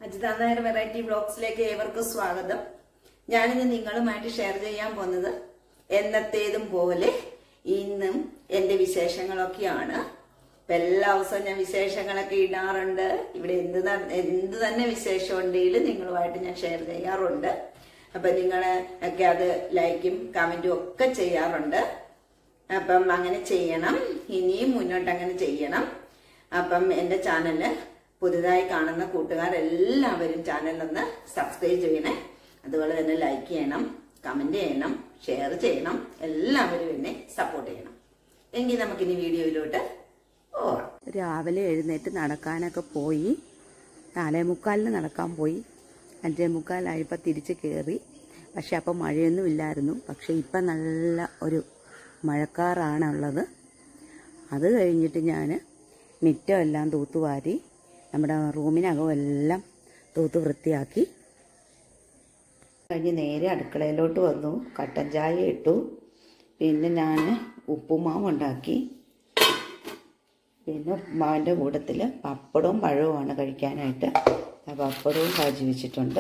Ajitha Nair variety ബ്ലോഗ്സിലേക്ക് ഏവർക്കും സ്വാഗതം ഞാനിന്ന് നിങ്ങളുമായിട്ട് ഷെയർ ചെയ്യാൻ പോകുന്നത് എന്നത്തേതും പോലെ ഇന്നും എന്റെ വിശേഷങ്ങളൊക്കെയാണ് ഇപ്പൊ എല്ലാ ദിവസവും ഞാൻ വിശേഷങ്ങളൊക്കെ ഇടാറുണ്ട് ഇവിടെ എന്ത് ത- എന്ത് തന്നെ വിശേഷം ഉണ്ടെങ്കിലും നിങ്ങളുമായിട്ട് ഞാൻ ഷെയർ ചെയ്യാറുണ്ട് അപ്പൊ നിങ്ങൾ ഒക്കെ അത് ലൈക്കും കമന്റും ഒക്കെ ചെയ്യാറുണ്ട് അപ്പം അങ്ങനെ ചെയ്യണം ഇനിയും മുന്നോട്ട് അങ്ങനെ ചെയ്യണം അപ്പം എൻ്റെ ചാനല് പുതുതായി കാണുന്ന കൂട്ടുകാരെല്ലാവരും ചാനലൊന്ന് സബ്സ്ക്രൈബ് ചെയ്യണേ അതുപോലെ തന്നെ ലൈക്ക് ചെയ്യണം കമന്റ് ചെയ്യണം ഷെയർ ചെയ്യണം എല്ലാവരും എന്നെ സപ്പോർട്ട് ചെയ്യണം എങ്കിൽ നമുക്കിനി വീഡിയോയിലോട്ട് പോവാം രാവിലെ എഴുന്നേറ്റ് നടക്കാനൊക്കെ പോയി നാലേ മുക്കാലിന് നടക്കാൻ പോയി അഞ്ചേ മുക്കാലായപ്പോൾ തിരിച്ച് കയറി പക്ഷെ അപ്പം മഴയൊന്നും ഇല്ലായിരുന്നു പക്ഷെ ഇപ്പം നല്ല ഒരു മഴക്കാറാണുള്ളത് അത് കഴിഞ്ഞിട്ട് ഞാൻ മിറ്റമെല്ലാം തൂത്തുവാരി നമ്മുടെ റൂമിനകം എല്ലാം തൂത്ത് വൃത്തിയാക്കി കഴിഞ്ഞ് നേരെ അടുക്കളയിലോട്ട് വന്നു കട്ടൻ ചായ ഇട്ടു പിന്നെ ഞാൻ ഉപ്പുമാവ് ഉണ്ടാക്കി പിന്നെ ഉപ്പുമാവിൻ്റെ കൂട്ടത്തിൽ പപ്പടവും പഴവുമാണ് കഴിക്കാനായിട്ട് ആ പപ്പടവും കാച്ചി വെച്ചിട്ടുണ്ട്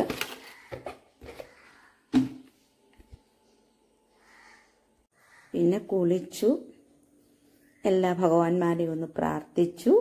പിന്നെ കുളിച്ചു എല്ലാ ഭഗവാന്മാരെയും ഒന്ന് പ്രാർത്ഥിച്ചു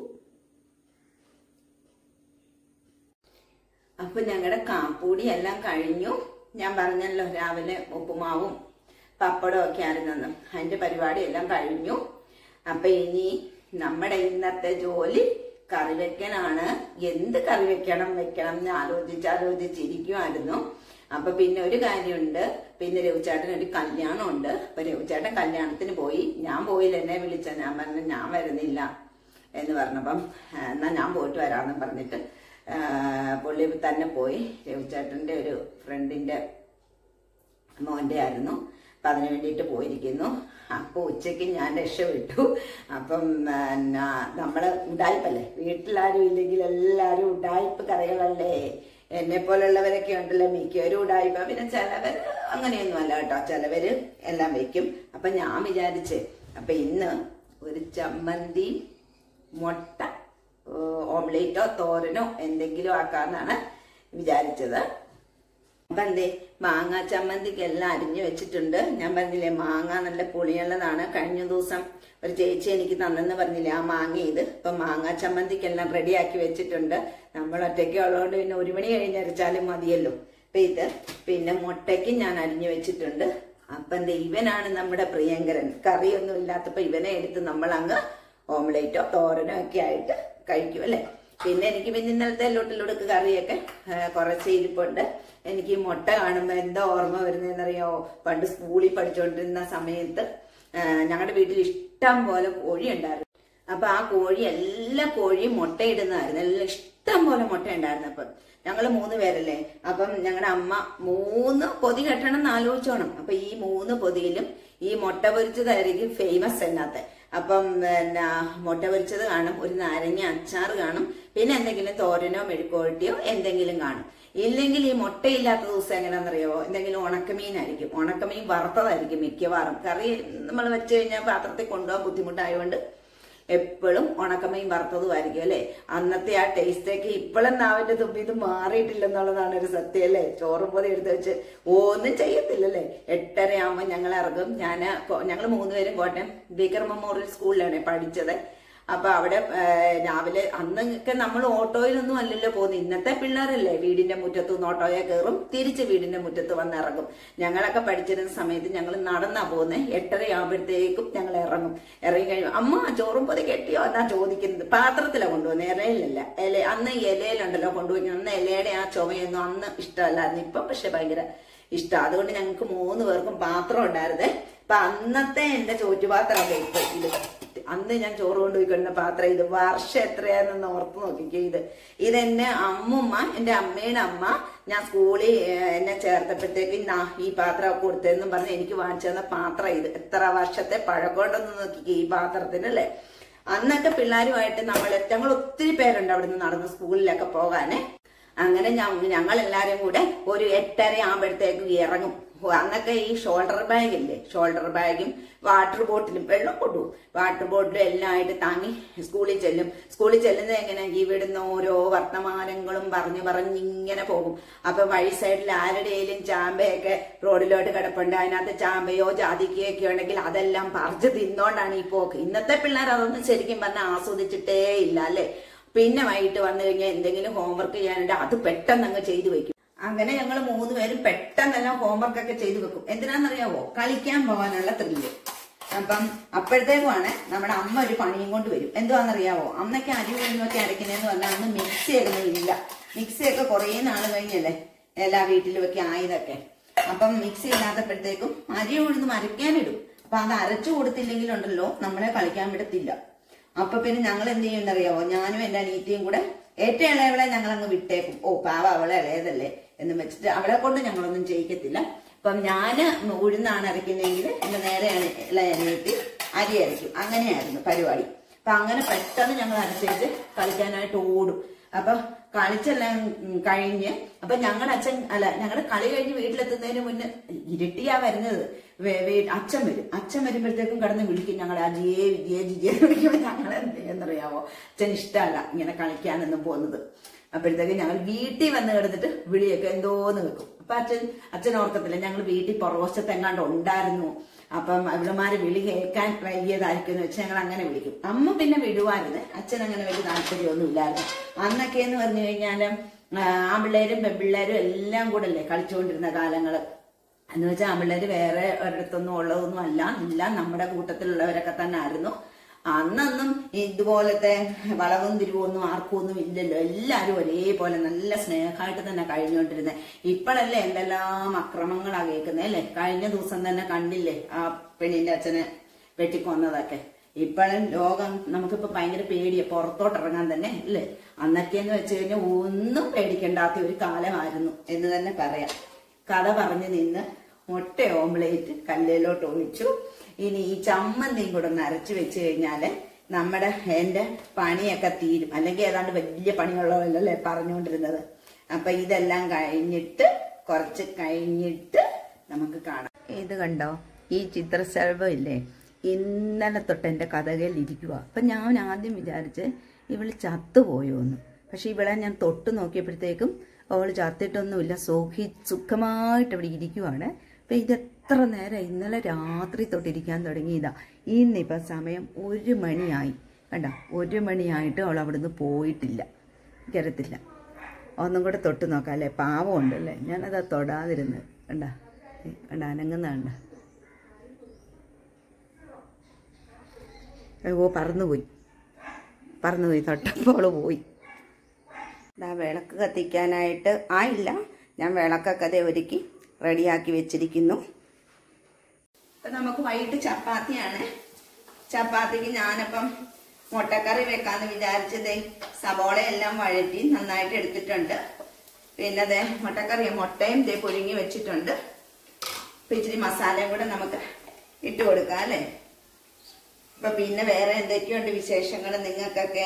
അപ്പൊ ഞങ്ങളുടെ കാപ്പൂടി എല്ലാം കഴിഞ്ഞു ഞാൻ പറഞ്ഞല്ലോ രാവിലെ ഉപ്പുമാവും പപ്പടവും ഒക്കെ ആയിരുന്നെന്ന് അതിന്റെ പരിപാടി എല്ലാം കഴിഞ്ഞു അപ്പൊ ഇനി നമ്മുടെ ഇന്നത്തെ ജോലി കറി വെക്കലാണ് എന്ത് കറി വെക്കണം വെക്കണം എന്ന് ആലോചിച്ച് ആലോചിച്ചിരിക്കുമായിരുന്നു അപ്പൊ പിന്നെ ഒരു കാര്യമുണ്ട് പിന്നെ രവിചേട്ടൻ ഒരു കല്യാണം ഉണ്ട് അപ്പൊ രവിചേട്ടൻ കല്യാണത്തിന് പോയി ഞാൻ പോയില്ല എന്നെ വിളിച്ച ഞാൻ പറഞ്ഞു ഞാൻ വരുന്നില്ല എന്ന് പറഞ്ഞപ്പം ആ, എന്നാ ഞാൻ പോയിട്ട് വരാമെന്ന് പറഞ്ഞിട്ട് ആ, പുള്ളി തന്നെ പോയി രവിചേട്ടന്റെ ഒരു ഫ്രണ്ടിന്റെ മോന്റെ ആയിരുന്നു അപ്പൊ അതിനു വേണ്ടിയിട്ട് പോയിരിക്കുന്നു അപ്പൊ ഉച്ചയ്ക്ക് ഞാൻ രക്ഷപ്പെട്ടു അപ്പം പിന്നെ നമ്മള് ഉടായ്പല്ലേ വീട്ടിലാരും ഇല്ലെങ്കിൽ എല്ലാരും ഉടായ്പ് കറികളല്ലേ എന്നെ പോലുള്ളവരൊക്കെ ഉണ്ടല്ലോ മിക്കവരും ഉടായ്പ പിന്നെ ചിലവര് അങ്ങനെയൊന്നും അല്ല കേട്ടോ ചിലവര് എല്ലാം വെക്കും അപ്പൊ ഞാൻ വിചാരിച്ച് അപ്പൊ ഇന്ന് ഒരു ചമ്മന്തി മുട്ട ഏഹ് ഓംലേറ്റോ തോരനോ എന്തെങ്കിലും ആക്കാന്നാണ് വിചാരിച്ചത് അപ്പൊ എന്തേ മാങ്ങ ചമ്മന്തിക്ക് എല്ലാം അരിഞ്ഞു വെച്ചിട്ടുണ്ട് ഞാൻ പറഞ്ഞില്ലേ മാങ്ങ നല്ല പുളിയുള്ളതാണ് കഴിഞ്ഞ ദിവസം ഒരു ചേച്ചി എനിക്ക് തന്നെന്ന് പറഞ്ഞില്ലേ ആ മാങ്ങ ഇത് ഇപ്പൊ മാങ്ങ ചമ്മന്തിക്കെല്ലാം റെഡിയാക്കി വെച്ചിട്ടുണ്ട് നമ്മൾ ഒറ്റയ്ക്ക് ഉള്ളതുകൊണ്ട് പിന്നെ ഒരു മണി കഴിഞ്ഞ് അരച്ചാലും മതിയല്ലോ അപ്പൊ ഇത് പിന്നെ മുട്ടയ്ക്ക് ഞാൻ അരിഞ്ഞു വെച്ചിട്ടുണ്ട് അപ്പൊ എന്തേ ഇവനാണ് നമ്മുടെ പ്രിയങ്കരൻ കറിയൊന്നും ഇല്ലാത്തപ്പോ ഇവനെ എടുത്ത് നമ്മൾ അങ്ങ് ഓംലേറ്റോ തോരനോ ഒക്കെ ആയിട്ട് കഴിക്കും അല്ലെ പിന്നെ എനിക്ക് പിന്നെ ഇന്നലത്തെ ലൊട്ടിലൊടുക്ക് കറിയൊക്കെ ആ, കുറച്ച് ഇരിപ്പുണ്ട് എനിക്ക് ഈ മുട്ട കാണുമ്പോൾ എന്താ ഓർമ്മ വരുന്നതെന്നറിയോ പണ്ട് സ്കൂളിൽ പഠിച്ചുകൊണ്ടിരുന്ന സമയത്ത് ഞങ്ങളുടെ വീട്ടിൽ ഇഷ്ടം പോലെ കോഴി ഉണ്ടായിരുന്നു അപ്പൊ ആ കോഴി എല്ലാ കോഴിയും മുട്ടയിടുന്നതായിരുന്നു എല്ലാം ഇഷ്ടം പോലെ മുട്ട ഉണ്ടായിരുന്നു അപ്പം ഞങ്ങൾ മൂന്ന് പേരല്ലേ അപ്പം ഞങ്ങളുടെ അമ്മ മൂന്ന് പൊതി കെട്ടണം എന്ന് ആലോചിച്ചോണം അപ്പൊ ഈ മൂന്ന് പൊതിയിലും ഈ മുട്ട പൊരിച്ചതായിരിക്കും ഫേമസ് അതിനകത്ത് അപ്പം പിന്നെ മുട്ട പൊരിച്ചത് കാണും ഒരു നാരങ്ങ അച്ചാർ കാണും പിന്നെ എന്തെങ്കിലും തോരനോ മെഴുക്കോട്ടിയോ എന്തെങ്കിലും കാണും ഇല്ലെങ്കിൽ ഈ മുട്ടയില്ലാത്ത ദിവസം എങ്ങനെയാണെന്നറിയോ എന്തെങ്കിലും ഉണക്കമീനായിരിക്കും ഉണക്കമീൻ വറുത്തതായിരിക്കും മിക്കവാറും കറി നമ്മൾ വെച്ച് കഴിഞ്ഞാൽ പാത്രത്തിൽ കൊണ്ടുപോകാൻ ബുദ്ധിമുട്ടായതുകൊണ്ട് എപ്പോഴും ഉണക്കമീൻ വറുത്തതുമായിരിക്കും അല്ലെ അന്നത്തെ ആ ടേസ്റ്റൊക്കെ ഇപ്പോഴും നാവിന്റെ തുമ്പി ഇത് മാറിയിട്ടില്ലെന്നുള്ളതാണ് ഒരു സത്യം അല്ലേ ചോറും പോലെ എടുത്ത് വെച്ച് ഒന്നും ചെയ്യത്തില്ലല്ലേ എട്ടര ആവുമ്പോൾ ഞങ്ങൾ ഇറങ്ങും ഞാൻ ഞങ്ങൾ മൂന്നുപേരും കോട്ടയം ബീക്കർ മെമ്മോറിയൽ സ്കൂളിലാണ് പഠിച്ചത് അപ്പൊ അവിടെ ആ, രാവിലെ അന്നൊക്കെ നമ്മൾ ഓട്ടോയിലൊന്നും അല്ലല്ലോ പോകുന്നത് ഇന്നത്തെ പിള്ളേരല്ലേ വീടിന്റെ മുറ്റത്ത് നിന്ന് ഓട്ടോയെ കയറും തിരിച്ച് വീടിന്റെ മുറ്റത്ത് വന്ന് ഇറങ്ങും ഞങ്ങളൊക്കെ പഠിച്ചിരുന്ന സമയത്ത് ഞങ്ങൾ നടന്നാ പോകുന്നത് എട്ടര ആകുമ്പോഴത്തേക്കും ഞങ്ങൾ ഇറങ്ങും ഇറങ്ങി കഴിയും അമ്മ ചോറും പൊതി കെട്ടിയോ എന്നാ ചോദിക്കുന്നത് പാത്രത്തിലാണ് കൊണ്ടുപോകുന്നത് ഇലയിലല്ല ഇല അന്ന് ഇലയിലുണ്ടല്ലോ കൊണ്ടുപോയി അന്ന് ഇലയുടെ ആ ചുമയൊന്നും അന്ന് ഇഷ്ടമല്ലായിരുന്നു ഇപ്പൊ പക്ഷെ ഭയങ്കര ഇഷ്ടം അതുകൊണ്ട് ഞങ്ങൾക്ക് മൂന്ന് പേർക്കും പാത്രം ഉണ്ടായിരുന്നേ അപ്പൊ അന്നത്തെ എന്റെ ചോറ്റുപാത്രമൊക്കെ ഇപ്പൊ ഇത് അന്ന് ഞാൻ ചോറ് കൊണ്ടുപോയിക്കൊണ്ട പാത്രം ഇത് വർഷം എത്രയാണെന്ന് ഓർത്ത് നോക്കിക്കേ ഇത് ഇതെന്നെ അമ്മുമ്മ എന്റെ അമ്മയുടെ അമ്മ ഞാൻ സ്കൂളിൽ ഏഹ്, എന്നെ ചേർത്തപ്പോഴത്തേക്ക് നാ ഈ പാത്രം കൊടുത്തതെന്നും പറഞ്ഞ് എനിക്ക് വാങ്ങിച്ചു തന്ന പാത്രം ഇത് എത്ര വർഷത്തെ പഴക്കമുണ്ടെന്ന് നോക്കിക്കേ ഈ പാത്രത്തിന് അല്ലേ അന്നൊക്കെ പിള്ളേരുമായിട്ട് നമ്മൾ ഞങ്ങൾ ഒത്തിരി പേരുണ്ട് അവിടുന്ന് നടന്ന് സ്കൂളിലൊക്കെ പോകാനേ അങ്ങനെ ഞങ്ങൾ എല്ലാരും കൂടെ ഒരു എട്ടര ആകുമ്പോഴത്തേക്ക് ഇറങ്ങും അന്നൊക്കെ ഈ ഷോൾഡർ ബാഗ് ഇല്ലേ ഷോൾഡർ ബാഗും വാട്ടർ ബോട്ടിലും വെള്ളം കൊണ്ടുപോകും വാട്ടർ ബോട്ടിലും എല്ലാം ആയിട്ട് താങ്ങി സ്കൂളിൽ ചെല്ലും സ്കൂളിൽ ചെല്ലുന്നത് എങ്ങനെ ഇവിടുന്ന് ഓരോ വർത്തമാനങ്ങളും പറഞ്ഞു പറഞ്ഞ് ഇങ്ങനെ പോകും അപ്പൊ വഴി സൈഡിൽ ആരുടെയും ചാമ്പയൊക്കെ റോഡിലോട്ട് കിടപ്പുണ്ട് അതിനകത്ത് ചാമ്പയോ ജാതിക്കയൊക്കെ ഉണ്ടെങ്കിൽ അതെല്ലാം പറിച്ച് തിന്നോണ്ടാണ് ഈ പോക്ക് ഇന്നത്തെ പിള്ളേർ അതൊന്നും ശരിക്കും പറഞ്ഞാൽ ആസ്വദിച്ചിട്ടേ ഇല്ല അല്ലേ പിന്നെ വൈകിട്ട് വന്നു കഴിഞ്ഞാൽ എന്തെങ്കിലും ഹോംവർക്ക് ചെയ്യാനുണ്ട് അത് പെട്ടെന്ന് അങ്ങ് ചെയ്തു വെക്കും അങ്ങനെ ഞങ്ങൾ മൂന്ന് പേരും പെട്ടെന്നെല്ലാം ഹോംവർക്ക് ഒക്കെ ചെയ്തു വെക്കും എന്തിനാണെന്നറിയാവോ കളിക്കാൻ പോകാനുള്ള ത്രില്ല് അപ്പം അപ്പോഴത്തേക്കുമാണ് നമ്മുടെ അമ്മ ഒരു പണിയും കൊണ്ട് വരും എന്തുവാണെന്നറിയാവോ അമ്മയ്ക്ക് അരി ഉഴുന്നൊക്കെ അരയ്ക്കുന്നതെന്ന് പറഞ്ഞാൽ അന്ന് മിക്സി ഒന്നും ഇല്ല മിക്സിയൊക്കെ കുറേ നാൾ കഴിഞ്ഞല്ലേ എല്ലാ വീട്ടിലും ഒക്കെ ആയതൊക്കെ അപ്പം മിക്സി ഇല്ലാത്തപ്പോഴത്തേക്കും അരി ഉഴുന്ന് അരയ്ക്കാനിടും അപ്പൊ അത് അരച്ചു കൊടുത്തില്ലെങ്കിലുണ്ടല്ലോ നമ്മളെ കളിക്കാൻ വിടത്തില്ല അപ്പൊ പിന്നെ ഞങ്ങൾ എന്ത് ചെയ്യുന്നറിയാവോ ഞാനും എന്റെ അനീറ്റിയും കൂടെ ഏറ്റവും ഇളയവളെ ഞങ്ങൾ അങ്ങ് വിട്ടേക്കും ഓ പാവ അവളെ ഇളയതല്ലേ എന്ന് വെച്ചിട്ട് അവളെ കൊണ്ട് ഞങ്ങളൊന്നും ചെയ്യിക്കത്തില്ല അപ്പം ഞാന് ഉഴുന്നാണ് അരയ്ക്കുന്നതെങ്കിൽ എന്റെ നേരെയാണ് ഇളയ അനിയത്തി അരി അരയ്ക്കും അങ്ങനെയായിരുന്നു പരിപാടി അപ്പൊ അങ്ങനെ പെട്ടെന്ന് ഞങ്ങൾ അരച്ചേച്ച് കളിക്കാനായിട്ട് ഓടും അപ്പൊ കളിച്ചെല്ലാം ഉം, കഴിഞ്ഞ് അപ്പൊ ഞങ്ങളുടെ അച്ഛൻ അല്ല ഞങ്ങളുടെ കളി കഴിഞ്ഞ് വീട്ടിലെത്തുന്നതിന് മുന്നേ ഇരുട്ടിയാ വരുന്നത് വേ- വീ- അച്ഛൻ വരും അച്ഛൻ വരുമ്പോഴത്തേക്കും കിടന്ന് വിളിക്കും ഞങ്ങളുടെ അജിയെ വിജയെ ജിജയെ വിളിക്കുമ്പോൾ ഞങ്ങൾ എന്ത് ചെയ്യുന്നറിയാവോ അച്ഛൻ ഇഷ്ടമല്ല ഇങ്ങനെ കളിക്കാനൊന്നും പോകുന്നത് അപ്പോഴത്തേക്കും ഞങ്ങൾ വീട്ടിൽ വന്ന് കിടന്നിട്ട് വിളിയൊക്കെ എന്തോന്ന് വെക്കും അപ്പൊ അച്ഛൻ അച്ഛൻ ഓർക്കത്തില്ല ഞങ്ങൾ വീട്ടിൽ പുറവശത്ത് എങ്ങാണ്ട് ഉണ്ടായിരുന്നു അപ്പം ഇവിടെമാര് വിളി കേൾക്കാൻ വൈകിയതായിരിക്കും എന്ന് വെച്ച് ഞങ്ങൾ അങ്ങനെ വിളിക്കും അമ്മ പിന്നെ വിടുവായിരുന്നു അച്ഛൻ അങ്ങനെ വലിയ താല്പര്യമൊന്നും ഇല്ലായിരുന്നു അന്നൊക്കെ എന്ന് പറഞ്ഞു കഴിഞ്ഞാല് ആ, ആൺപിള്ളേരും പെൺപിള്ളേരും എല്ലാം കൂടെ അല്ലേ കളിച്ചുകൊണ്ടിരുന്ന കാലങ്ങള് എന്ന് വെച്ചാൽ ആൺപിള്ളേര് വേറെ ഒരിടത്തൊന്നും ഉള്ളതൊന്നും അല്ല എല്ലാം നമ്മുടെ കൂട്ടത്തിലുള്ളവരൊക്കെ തന്നെ ആയിരുന്നു അന്നൊന്നും ഇതുപോലത്തെ വളവും തിരിവും ഒന്നും ആർക്കും ഒന്നും ഇല്ലല്ലോ എല്ലാവരും ഒരേപോലെ നല്ല സ്നേഹമായിട്ട് തന്നെ കഴിഞ്ഞുകൊണ്ടിരുന്നത് ഇപ്പോഴല്ലേ എന്തെല്ലാം അക്രമങ്ങളാ കേൾക്കുന്നത് അല്ലേ കഴിഞ്ഞ ദിവസം തന്നെ കണ്ടില്ലേ ആ പെണ്ണിന്റെ അച്ഛനെ വെട്ടിക്കൊന്നതൊക്കെ ഇപ്പോഴും ലോകം നമുക്കിപ്പോ ഭയങ്കര പേടിയാ പുറത്തോട്ട് ഇറങ്ങാൻ തന്നെ അല്ലേ അന്നൊക്കെ എന്ന് വെച്ച് കഴിഞ്ഞാൽ ഒന്നും പേടിക്കേണ്ടാത്ത ഒരു കാലമായിരുന്നു എന്ന് തന്നെ പറയാം കഥ പറഞ്ഞു നിന്ന് മുട്ട ഓംലേറ്റ് കല്ലിലോട്ട് ഒഴിച്ചു ഇനി ഈ ചമ്മന്തിയും കൂടെ ഒന്ന് അരച്ചു വെച്ച് കഴിഞ്ഞാല് നമ്മുടെ എന്റെ പണിയൊക്കെ തീരും അല്ലെങ്കിൽ ഏതാണ്ട് വലിയ പണിയുള്ളതല്ലേ പറഞ്ഞുകൊണ്ടിരുന്നത് അപ്പൊ ഇതെല്ലാം കഴിഞ്ഞിട്ട് കുറച്ച് കഴിഞ്ഞിട്ട് നമുക്ക് കാണാം ഇത് കണ്ടോ ഈ ചിത്രശലഭം ഇല്ലേ ഇന്നലെ തൊട്ട് എൻ്റെ കഥകളിൽ ഇരിക്കുക അപ്പം ഞാൻ ആദ്യം വിചാരിച്ച് ഇവള് ചത്തുപോയോ എന്ന് പക്ഷെ ഇവളെ ഞാൻ തൊട്ട് നോക്കിയപ്പോഴത്തേക്കും അവൾ ചത്തിട്ടൊന്നുമില്ല സുഖി സുഖമായിട്ട് ഇവിടെ ഇരിക്കുവാണ് അപ്പം ഇത് എത്ര നേരം ഇന്നലെ രാത്രി തൊട്ടിരിക്കാൻ തുടങ്ങിയതാ ഇന്നിപ്പം സമയം ഒരു മണിയായി കണ്ട ഒരു മണിയായിട്ട് അവൾ അവിടുന്ന് പോയിട്ടില്ല എനിക്കറിയത്തില്ല ഒന്നും കൂടെ തൊട്ട് നോക്കാം അല്ലേ പാവമുണ്ടല്ലേ ഞാനതാ തൊടാതിരുന്നത് കണ്ട കണ്ട അനങ്ങുന്ന കണ്ട ഓ പറന്നുപോയി പറന്നുപോയി തൊട്ടപ്പോൾ അവള് പോയി ദാ വിളക്ക് കത്തിക്കാനായിട്ട് ആയില്ല ഞാൻ വിളക്കൊക്കെ അതേ ഒരുക്കി റെഡിയാക്കി വെച്ചിരിക്കുന്നു ഇപ്പം നമുക്ക് വൈകിട്ട് ചപ്പാത്തിയാണ് ചപ്പാത്തിക്ക് ഞാനപ്പം മുട്ടക്കറി വെക്കാന്ന് വിചാരിച്ചതേ സബോള എല്ലാം വഴറ്റി നന്നായിട്ട് എടുത്തിട്ടുണ്ട് പിന്നെ ദേ മുട്ടക്കറി മുട്ടയും ദേ പുഴുങ്ങി വെച്ചിട്ടുണ്ട് ഇപ്പൊ ഇച്ചിരി മസാലയും കൂടെ നമുക്ക് ഇട്ട് കൊടുക്കാം അല്ലേ അപ്പൊ പിന്നെ വേറെ എന്തൊക്കെയുണ്ട് വിശേഷങ്ങൾ നിങ്ങൾക്കൊക്കെ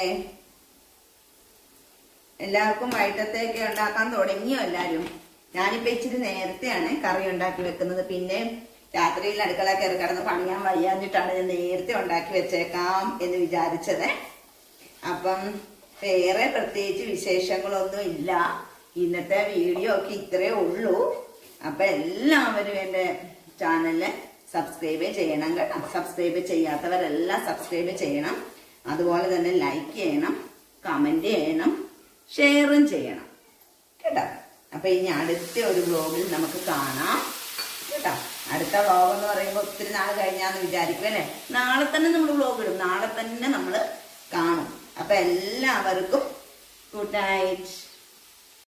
എല്ലാവർക്കും വൈകിട്ടത്തേക്ക് ഉണ്ടാക്കാൻ തുടങ്ങിയോ എല്ലാരും ഞാനിപ്പോ ഇച്ചിരി നേരത്തെയാണ് കറി ഉണ്ടാക്കി വെക്കുന്നത് പിന്നെ രാത്രിയിൽ അടുക്കള കയറി കിടന്ന് പണിയാൻ വയ്യാഞ്ഞിട്ടാണ് ഞാൻ നേരത്തെ ഉണ്ടാക്കി വെച്ചേക്കാം എന്ന് വിചാരിച്ചത് അപ്പം വേറെ പ്രത്യേകിച്ച് വിശേഷങ്ങളൊന്നും ഇല്ല ഇന്നത്തെ വീഡിയോ ഒക്കെ ഇത്രേ ഉള്ളൂ അപ്പൊ എല്ലാവരും എന്റെ ചാനല് സബ്സ്ക്രൈബ് ചെയ്യണം കേട്ടോ സബ്സ്ക്രൈബ് ചെയ്യാത്തവരെല്ലാം സബ്സ്ക്രൈബ് ചെയ്യണം അതുപോലെ തന്നെ ലൈക്ക് ചെയ്യണം കമന്റ് ചെയ്യണം ഷെയറും ചെയ്യണം കേട്ടോ അപ്പൊ ഇനി അടുത്ത ഒരു വ്ലോഗിൽ നമുക്ക് കാണാം കേട്ടോ അടുത്ത വ്ലോഗ് എന്ന് പറയുമ്പോൾ ഒത്തിരി നാൾ കഴിഞ്ഞാന്ന് വിചാരിക്കും അല്ലേ നാളെ തന്നെ നമ്മൾ വ്ലോഗ് ഇടും നാളെ തന്നെ നമ്മൾ കാണും അപ്പൊ എല്ലാവർക്കും ഗുഡ് നൈറ്റ്